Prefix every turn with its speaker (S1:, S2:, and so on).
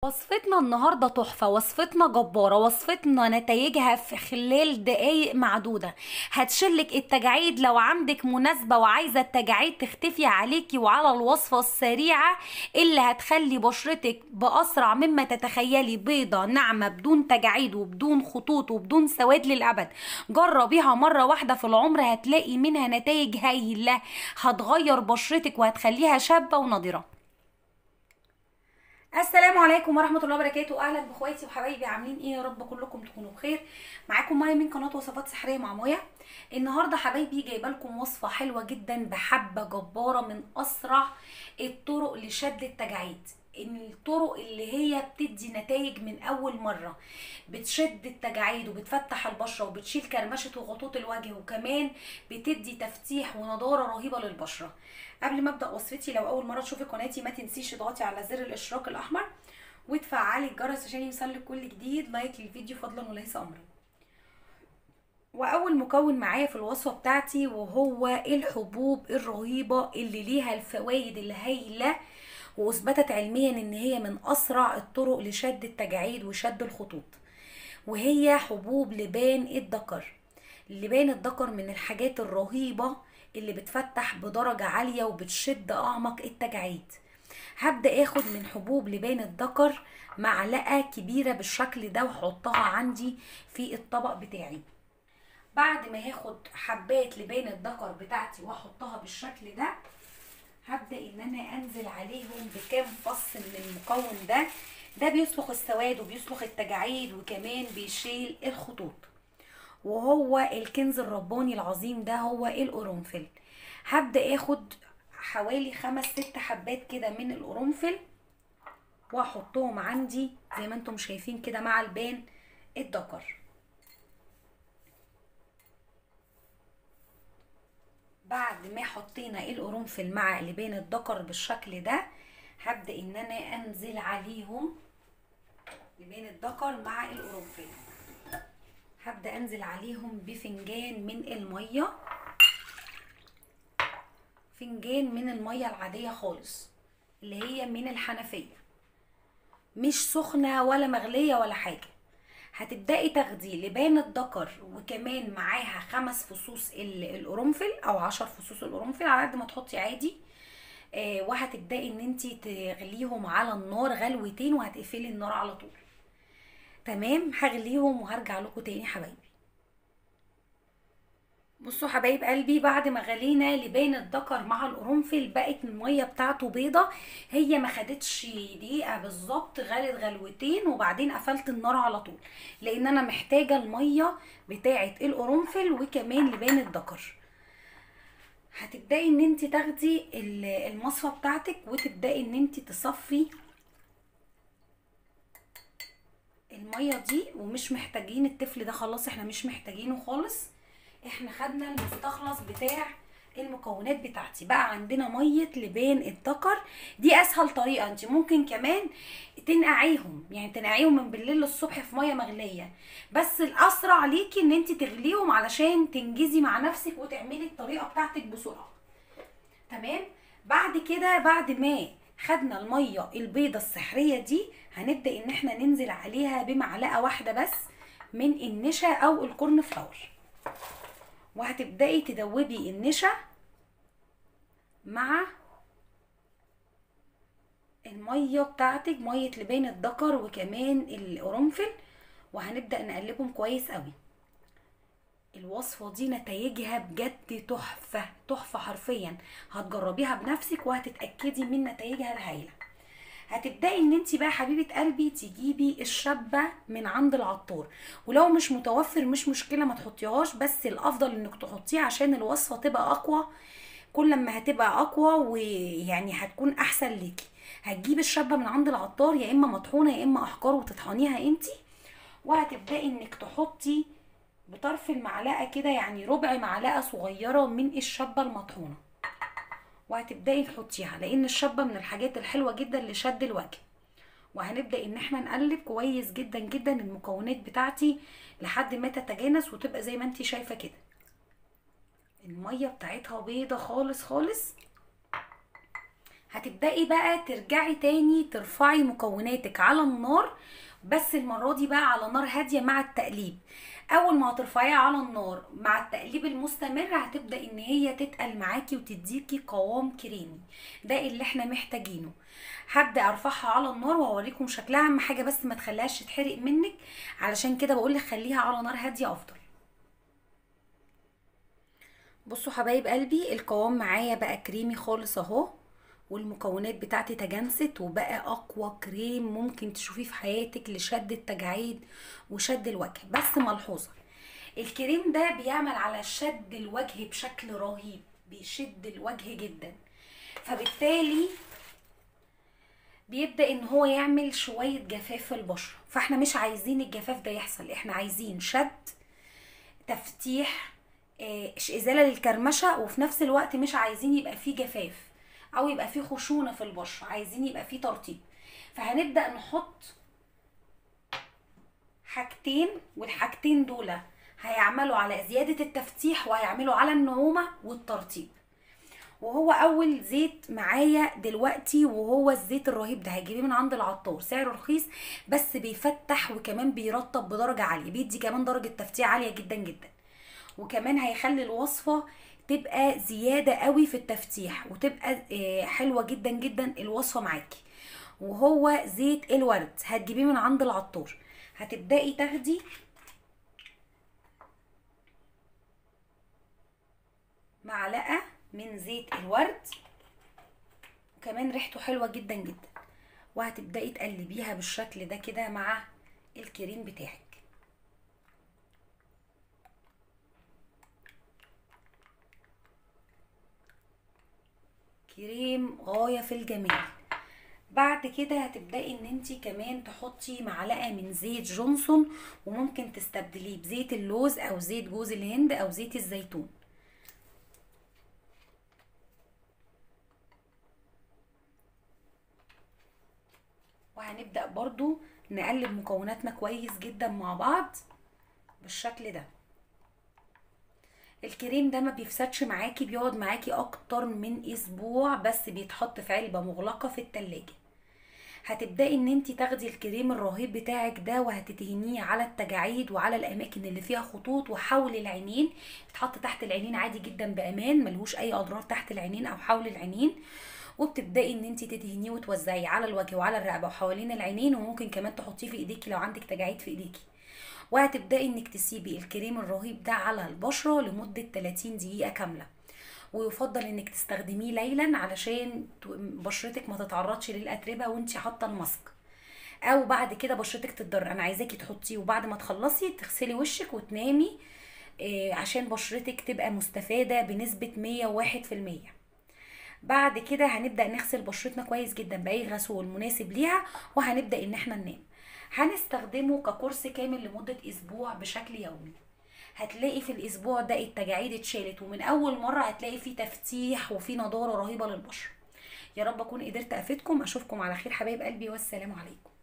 S1: وصفتنا النهارده تحفة وصفتنا جبارة وصفتنا نتائجها في خلال دقايق معدودة هتشلك التجاعيد لو عندك مناسبة وعايزة التجاعيد تختفي عليكي وعلى الوصفة السريعة اللي هتخلي بشرتك بأسرع مما تتخيلي بيضة ناعمة بدون تجاعيد وبدون خطوط وبدون سواد للأبد جربيها مرة واحدة في العمر هتلاقي منها نتائج هايلة هتغير بشرتك وهتخليها شابة ونضرة السلام عليكم ورحمه الله وبركاته اهلا باخواتي وحبايبي عاملين ايه يا رب كلكم تكونوا بخير معاكم مايا من قناه وصفات سحريه مع مايا النهارده حبايبي جايبه لكم وصفه حلوه جدا بحبه جباره من اسرع الطرق لشد التجاعيد ان الطرق اللي هي بتدي نتائج من اول مره بتشد التجاعيد وبتفتح البشره وبتشيل كرمشه وغطوط الوجه وكمان بتدي تفتيح ونضاره رهيبه للبشره قبل ما ابدا وصفتي لو اول مره تشوفي قناتي ما تنسيش تضغطي على زر الاشتراك الاحمر وتفعلي الجرس عشان يوصلك كل جديد لايك للفيديو فضلا وليس امرا واول مكون معايا في الوصفه بتاعتي وهو الحبوب الرهيبه اللي ليها الفوائد الهائله واثبتت علميا ان هي من اسرع الطرق لشد التجاعيد وشد الخطوط وهي حبوب لبان الذكر لبان الذكر من الحاجات الرهيبه اللي بتفتح بدرجه عاليه وبتشد اعمق التجاعيد هبدا اخد من حبوب لبان الذكر معلقه كبيره بالشكل ده واحطها عندي في الطبق بتاعي بعد ما هاخد حبات لبان الذكر بتاعتي واحطها بالشكل ده هبدا ان انا انزل عليهم بكام فص من المكون ده ده بيسلخ السواد وبيسلخ التجاعيد وكمان بيشيل الخطوط وهو الكنز الرباني العظيم ده هو القرنفل هبدا اخد حوالي خمس ست حبات كده من القرنفل واحطهم عندي زي ما انتم شايفين كده مع البان الذكر بعد ما حطينا القرنفل مع لبان الذكر بالشكل ده هبدا ان انا انزل عليهم لبان الذكر مع القرنفل هبدا انزل عليهم بفنجان من الميه فنجان من الميه العاديه خالص اللي هي من الحنفيه مش سخنه ولا مغليه ولا حاجه هتبداي تاخدي لبان الذكر وكمان معاها خمس فصوص القرنفل او عشر فصوص القرنفل على قد ما تحطي عادي آه وهتبداي ان انت تغليهم على النار غلوتين وهتقفلي النار على طول تمام هغليهم وهرجع لكم تاني حبايبي بصوا حبايب قلبي بعد ما غلينا لبان الذكر مع القرنفل بقت الميه بتاعته بيضه هي ما خدتش دقيقه بالظبط غلت غلوتين وبعدين قفلت النار على طول لان انا محتاجه الميه بتاعه القرنفل وكمان لبان الذكر هتبداي ان انت تاخدي المصفى بتاعتك وتبداي ان انت تصفي الميه دي ومش محتاجين التفل ده خلاص احنا مش محتاجينه خالص احنا خدنا المستخلص بتاع المكونات بتاعتي بقى عندنا ميه لبان الذكر دي اسهل طريقه انت ممكن كمان تنقعيهم يعني تنقعيهم من بالليل للصبح في ميه مغليه بس الاسرع ليكي ان انت تغليهم علشان تنجزي مع نفسك وتعملي الطريقه بتاعتك بسرعه تمام بعد كده بعد ما خدنا الميه البيضه السحريه دي هنبدا ان احنا ننزل عليها بمعلقه واحده بس من النشا او الكورن فلاور وهتبداي تدوبي النشا مع الميه بتاعتك ميه لبان الذكر وكمان القرنفل وهنبدا نقلبهم كويس قوي الوصفة دي نتائجها بجد تحفة تحفة حرفيا هتجربيها بنفسك وهتتأكدي من نتائجها الهائلة هتبداي ان انت بقى حبيبه قلبي تجيبي الشابه من عند العطار ولو مش متوفر مش مشكله ما تحطيهاش بس الافضل انك تحطيه عشان الوصفه تبقى اقوى كل ما هتبقى اقوى ويعني هتكون احسن ليكي هتجيبي الشابه من عند العطار يا اما مطحونه يا اما احجار وتطحنيها انت وهتبداي انك تحطي بطرف المعلقه كده يعني ربع معلقه صغيره من الشابه المطحونه وهتبداي تحطيها لان الشابه من الحاجات الحلوه جدا لشد الوجه وهنبدا ان احنا نقلب كويس جدا جدا المكونات بتاعتي لحد ما تتجانس وتبقى زي ما انت شايفه كده الميه بتاعتها بيضه خالص خالص هتبدأي بقى ترجعي تاني ترفعي مكوناتك على النار بس المرة دي بقى على نار هادية مع التقليب اول ما هترفعيها على النار مع التقليب المستمر هتبدأ ان هي تتقل معاكي وتديكي قوام كريمي ده اللي احنا محتاجينه هبدأ ارفعها على النار وهوريكم شكلها اهم حاجة بس ما تخليهاش تتحرق منك علشان كده بقولك خليها على نار هادية افضل بصوا حبايب قلبي القوام معايا بقى كريمي خالص اهو والمكونات بتاعتي تجانست وبقى اقوى كريم ممكن تشوفيه في حياتك لشد التجاعيد وشد الوجه بس ملحوظه الكريم ده بيعمل على شد الوجه بشكل رهيب بيشد الوجه جدا فبالتالي بيبدا ان هو يعمل شويه جفاف في البشره فاحنا مش عايزين الجفاف ده يحصل احنا عايزين شد تفتيح آه، ازاله للكرمشه وفي نفس الوقت مش عايزين يبقى فيه جفاف او يبقى فيه خشونه في البشره عايزين يبقى فيه ترطيب فهنبدا نحط حاجتين والحاجتين دول هيعملوا على زياده التفتيح وهيعملوا على النعومه والترطيب وهو اول زيت معايا دلوقتي وهو الزيت الرهيب ده هيجيبيه من عند العطار سعره رخيص بس بيفتح وكمان بيرطب بدرجه عاليه بيدي كمان درجه تفتيح عاليه جدا جدا وكمان هيخلي الوصفه تبقى زياده قوي في التفتيح وتبقى آه، حلوه جدا جدا الوصفه معاكي وهو زيت الورد هتجيبيه من عند العطار هتبداي تاخدي معلقه من زيت الورد وكمان ريحته حلوه جدا جدا وهتبداي تقلبيها بالشكل ده كده مع الكريم بتاعك كريم غايه في الجمال بعد كده هتبداي ان انت كمان تحطي معلقه من زيت جونسون وممكن تستبدليه بزيت اللوز او زيت جوز الهند او زيت الزيتون وهنبدا برضو نقلب مكوناتنا كويس جدا مع بعض بالشكل ده الكريم ده ما بيفسدش معاكي بيقعد معاكي اكتر من اسبوع بس بيتحط في علبه مغلقه في التلاجة هتبداي ان انت تاخدي الكريم الرهيب بتاعك ده وهتدهنيه على التجاعيد وعلى الاماكن اللي فيها خطوط وحول العينين يتحط تحت العينين عادي جدا بامان ملهوش اي اضرار تحت العينين او حول العينين وبتبداي ان انت تدهنيه وتوزعيه على الوجه وعلى الرقبه وحوالين العينين وممكن كمان تحطيه في ايديكي لو عندك تجاعيد في ايديكي وهتبداي انك تسيبي الكريم الرهيب ده على البشره لمده 30 دقيقه كامله ويفضل انك تستخدميه ليلا علشان ت- بشرتك ما تتعرضش للاتربه وانت حاطه الماسك او بعد كده بشرتك تتضرر انا عايزاكي تحطيه وبعد ما تخلصي تغسلي وشك وتنامي آه، عشان بشرتك تبقى مستفاده بنسبه 101% بعد كده هنبدا نغسل بشرتنا كويس جدا باي غسول مناسب ليها وهنبدا ان احنا ننام هنستخدمه ككورس كامل لمده اسبوع بشكل يومي هتلاقي في الاسبوع ده التجاعيد اتشالت ومن اول مره هتلاقي فيه تفتيح وفيه نضاره رهيبه للبشره يا رب اكون قدرت افيدكم اشوفكم على خير حبايب قلبي والسلام عليكم